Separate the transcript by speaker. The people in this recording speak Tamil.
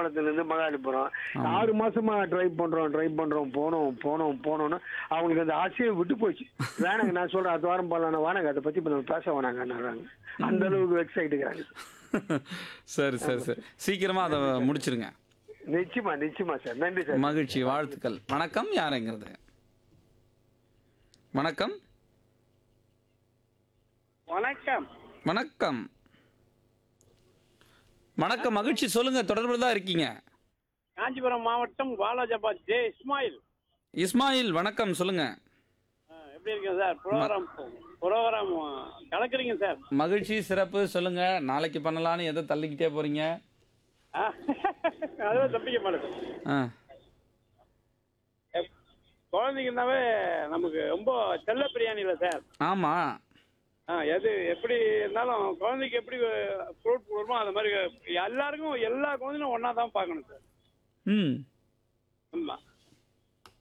Speaker 1: குற்றாலத்துல இருந்து மகாலிபுரம் ஆறு மாசமா ட்ரை பண்றோம் ட்ரை பண்றோம் போனோம் போனோம் போனோம்னு அவங்களுக்கு அந்த ஆசையை விட்டு போச்சு வேணாங்க நான் சொல்றேன் அது வாரம் போலாம் வானாங்க அதை பத்தி இப்ப நம்ம பேச வேணாங்கன்னுறாங்க அந்த அளவுக்கு வெப்சைட் இருக்கிறாங்க
Speaker 2: சரி சரி சரி சீக்கிரமா அதை முடிச்சிருங்க
Speaker 1: நிச்சயமா நிச்சயமா சார் நன்றி சார்
Speaker 2: மகிழ்ச்சி வாழ்த்துக்கள் வணக்கம் யாருங்கிறது வணக்கம்
Speaker 3: வணக்கம்
Speaker 2: வணக்கம் வணக்கம் மகிழ்ச்சி சொல்லுங்க தொடர்பில் தான் இருக்கீங்க
Speaker 3: காஞ்சிபுரம் மாவட்டம் வாலாஜாபாத் ஜே இஸ்மாயில்
Speaker 2: இஸ்மாயில் வணக்கம் சொல்லுங்க
Speaker 3: ஆ, எப்படி இருக்கீங்க சார் ப்ரோக்ராம் ப்ரோக்ராம் கலக்குறீங்க சார்
Speaker 2: மகிழ்ச்சி சிறப்பு சொல்லுங்க நாளைக்கு பண்ணலான்னு எதை தள்ளிக்கிட்டே போறீங்க
Speaker 3: ஆ, அதுவும் தப்பிக்க மாட்டேது
Speaker 2: ஆ
Speaker 3: குழந்தைங்கனாவே நமக்கு ரொம்ப செல்ல பிரியாணி இல்லை சார்
Speaker 2: ஆமா
Speaker 3: ஆ எது எப்படி இருந்தாலும் குழந்தைக்கு எப்படி ஃப்ரூட் கொடுக்குமோ அந்த மாதிரி எல்லாருக்கும் எல்லா குழந்தையும் ஒன்றா தான் பார்க்கணும் சார்
Speaker 2: ம்
Speaker 3: ஆமாம்